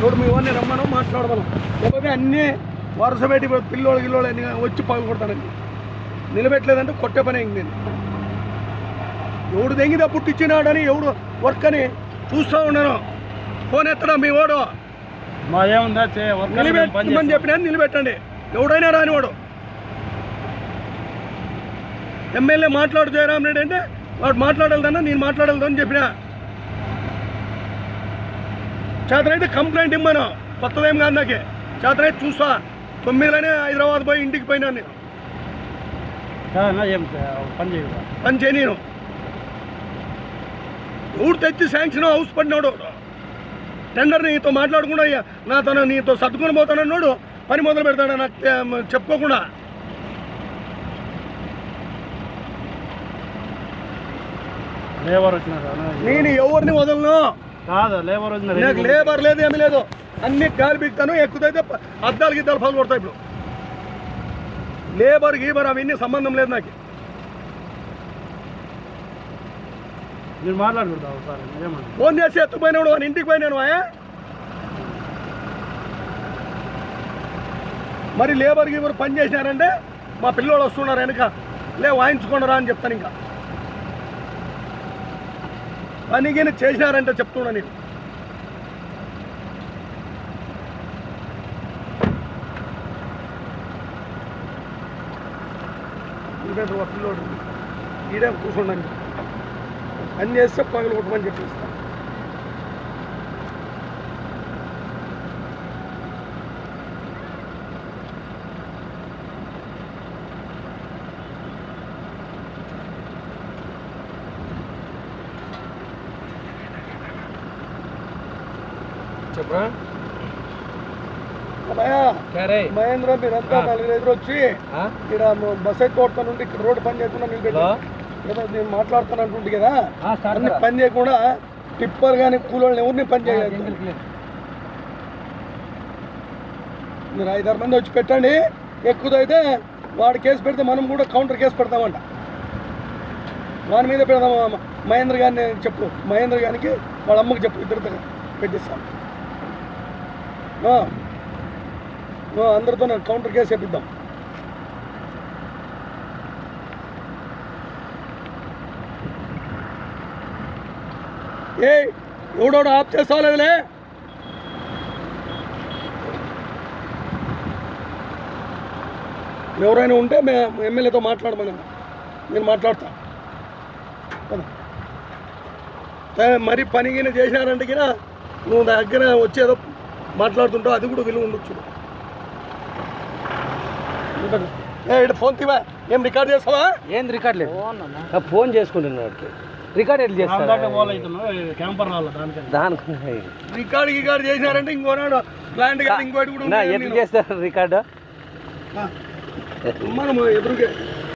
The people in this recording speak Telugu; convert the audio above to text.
ఇప్పుడు మీ వాడిని రమ్మను మాట్లాడమను లేకపోతే అన్నీ వరుస పెట్టి ఇప్పుడు పిల్లోడు గిల్లోడు అన్ని వచ్చి పగలు కొడతానండి నిలబెట్టలేదంటే కొట్టే పని అయింది నేను ఎవడు దెంగిదా పుట్టించినాడని ఎవడు వర్క్ అని చూస్తూ ఉన్నాను ఫోన్ ఎత్తడా మీ వాడు మా ఏముందా చే వర్కర్లు పని నిలబెట్టమని చేస్తాం. చెప్పినా నిలబెట్టండి ఎవడైనా రానివాడు ఎమ్మెల్యే మాట్లాడు జయరామ్ రెడ్డి అంటే వాడు మాట్లాడాలదన్నా నేను మాట్లాడాలని చెప్పిన చేతనైతే కంప్లైంట్ ఇమ్మను కొత్తదేం కాదు నాకే చేతనైతే చూసా తొమ్మిదిలోనే హైదరాబాద్ పోయి ఇంటికి పోయినా నేను కాదన్నా ఏం చే- పని చేయదా పని చేయి నేను ఎవడు తెచ్చి శాంక్షన్ హౌస్ పడినాడు టెండర్ నీతో మాట్లాడకుండా అయ్యా నా తను నీతో సర్దుకొని పోతానన్నాడు పని మొదలు పెడతాడు నాకు తె- చెప్పుకోకుండా లేబర్ వచ్చినారు అన్న. నేను ఎవరిని వదలను కాదు లేబర్ వచ్చినారు నాకు లేబర్ లేదు ఏమీ లేదు అన్ని గాలి బిగుతాను ఎక్కువైతే ప- అద్దాలు గిద్దాలు పగలు కొడతాయి ఇప్పుడు లేబర్ గీబర్ అవన్నీ సంబంధం లేదు నాకు మీరు మాట్లాడకూడదు ఒకసారి ఏమన్నా ఫోన్ చేసి ఎత్తుకుపోయినాడు వాని ఇంటికి పోయినాను ఆయా మరి లేబర్ గీబర్ పని చేసినారంటే మా పిల్లోడు వస్తున్నారు వెనక లే వాయించుకున్నారా అని చెప్తాను ఇంకా పని గిని చేసినారంటే చెప్తున్నా నేను ఇదేంటి మా పిల్లోడు ఈడే కూర్చుండండి అన్ని చేస్తే పగలు కొట్టమని చెప్పేస్తా చెప్పరా అబ్బాయా మహేంద్ర మీరంతా ఆ. నలుగురు ఎదురు వచ్చి ఇక్కడ బస్ ఎక్కి నుండి ఇక్కడ రోడ్డు పని చేయకుండా నిలబెట్టి ఏదో నేను మాట్లాడుతాను అంటుంటే కదా అన్ని పని చేయకుండా టిప్పర్ కానీ కూలోళ్ళని ఎవరిని పని చేయలేదు మీరు ఐదారు మంది వచ్చి పెట్టండి ఎక్కువైతే వాడు కేసు పెడితే మనం కూడా కౌంటర్ కేసు పెడతామంట వాని మీద పెడదాం మ- మహేంద్ర గారిని చెప్పు మహేంద్ర గారికి వాళ్ళ అమ్మకి చెప్పు ఇద్దరితో పెట్టిస్తాం ఆ. ఆ, అందరితో నేను కౌంటర్ కేసు చెప్పిద్దాం ఏ ఎవడోడు ఆప్ చేస్తాలేదులే ఎవరైనా ఉంటే మే ఎమ్మెల్యేతో మాట్లాడమని నేను మాట్లాడతా పద. ఏ, మరి పని గిన చేసినారంటే గిన నువ్వు నా దగ్గర వచ్చేదో మాట్లాడుతుంటావు అది కూడా విలువ ఉండొచ్చు ఉండదు. ఏ ఇటు ఫోన్ తీవా ఏం రికార్డ్ చేస్తావా ఏంది రికార్డ్ లేదు ఫోన్ చేసుకుంటున్నాడు రికార్డ్ ఎట్లా దాంట్లో చేస్తాడు పోలే అవుతున్నావు క్యాంపర్ రాళ్ళ దానికని దానికి రికార్డ్ గికార్డ్ చేసినారంటే ఇంకోనాడు ప్లాంట్ కాదు ఇంకోటి కూడా నా ఉంది. ఎట్లా చేస్తారు రికార్డు ఆ. మనం ఎదురుగా